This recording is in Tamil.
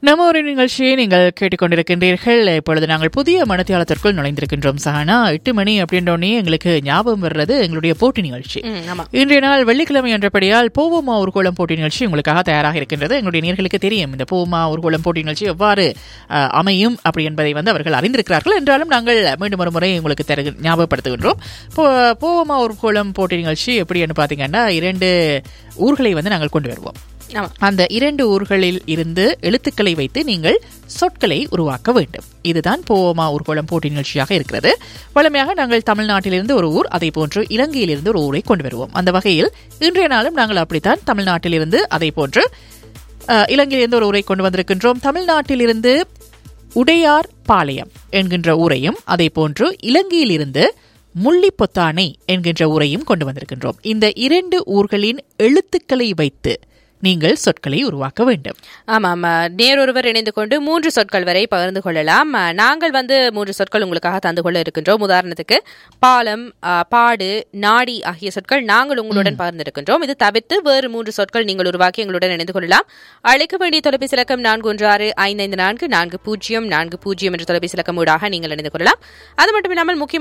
நம்ம ஒரு நிகழ்ச்சியை நீங்கள் கேட்டுக்கொண்டிருக்கின்றீர்கள் இப்பொழுது நாங்கள் புதிய மனத்தியாளத்திற்குள் நுழைந்திருக்கின்றோம் சஹானா எட்டு மணி அப்படின்றோடனே எங்களுக்கு ஞாபகம் வர்றது எங்களுடைய போட்டி நிகழ்ச்சி ம், ஆமா இன்றைய நாள் வெள்ளிக்கிழமை என்றபடியால் போவோமா ஊர்கோளம் போட்டி நிகழ்ச்சி உங்களுக்காக தயாராக இருக்கின்றது எங்களுடைய நேர்களுக்கு தெரியும் இந்த போவோமா ஊர்கோளம் போட்டி நிகழ்ச்சி எவ்வாறு அஹ், அமையும் அப்படி என்பதை வந்து அவர்கள் அறிந்திருக்கிறார்கள் என்றாலும் நாங்கள் மீண்டும் ஒரு முறை உங்களுக்கு தரு ஞாபகப்படுத்துகின்றோம் போ- போவோமா ஊர்கோளம் போட்டி நிகழ்ச்சி எப்படின்னு பார்த்தீங்கன்னா இரண்டு ஊர்களை வந்து நாங்கள் கொண்டு வருவோம் ஆமா அந்த இரண்டு ஊர்களில் இருந்து எழுத்துக்களை வைத்து நீங்கள் சொற்களை உருவாக்க வேண்டும் இதுதான் போவோமா ஊர்கோளம் போட்டி நிகழ்ச்சியாக இருக்கிறது வழமையாக நாங்கள் தமிழ்நாட்டிலிருந்து ஒரு ஊர் அதே போன்று இலங்கையிலிருந்து ஒரு ஊரை கொண்டு வருவோம் அந்த வகையில் இன்றைய நாளும் நாங்கள் அப்படித்தான் தமிழ்நாட்டிலிருந்து அதே போன்று அஹ், இலங்கையிலிருந்து ஒரு ஊரை கொண்டு வந்திருக்கின்றோம் தமிழ்நாட்டிலிருந்து உடையார் பாளையம் என்கின்ற ஊரையும் அதே போன்று இலங்கையிலிருந்து முள்ளிப்பொத்தானை என்கின்ற ஊரையும் கொண்டு வந்திருக்கின்றோம் இந்த இரண்டு ஊர்களின் எழுத்துக்களை வைத்து நீங்கள் சொற்களை உருவாக்க வேண்டும் ஆமாம் ஆ, நேரொருவர் இணைந்து கொண்டு மூன்று சொற்கள் வரை பகிர்ந்து கொள்ளலாம் ஆ, நாங்கள் வந்து மூன்று சொற்கள் உங்களுக்காக தந்து கொள்ள இருக்கின்றோம் உதாரணத்துக்கு பாலம் ஆ, பாடு நாடி ஆகிய சொற்கள் நாங்கள் உங்களுடன் பகிர்ந்திருக்கின்றோம் இது தவிர்த்து வேறு மூன்று சொற்கள் நீங்கள் உருவாக்கி எங்களுடன் இணைந்து கொள்ளலாம் அழைக்க வேண்டிய தொலைபேசி இலக்கம் நான்கு ஒன்று ஆறு ஐந்து ஐந்து நான்கு நான்கு பூஜ்ஜியம் நான்கு பூஜ்ஜியம் என்ற தொலைபேசி இலக்கம் ஊடாக நீங்கள் இணைந்து கொள்ளலாம் அது மட்டும் இல்லாமல் முக்கியமான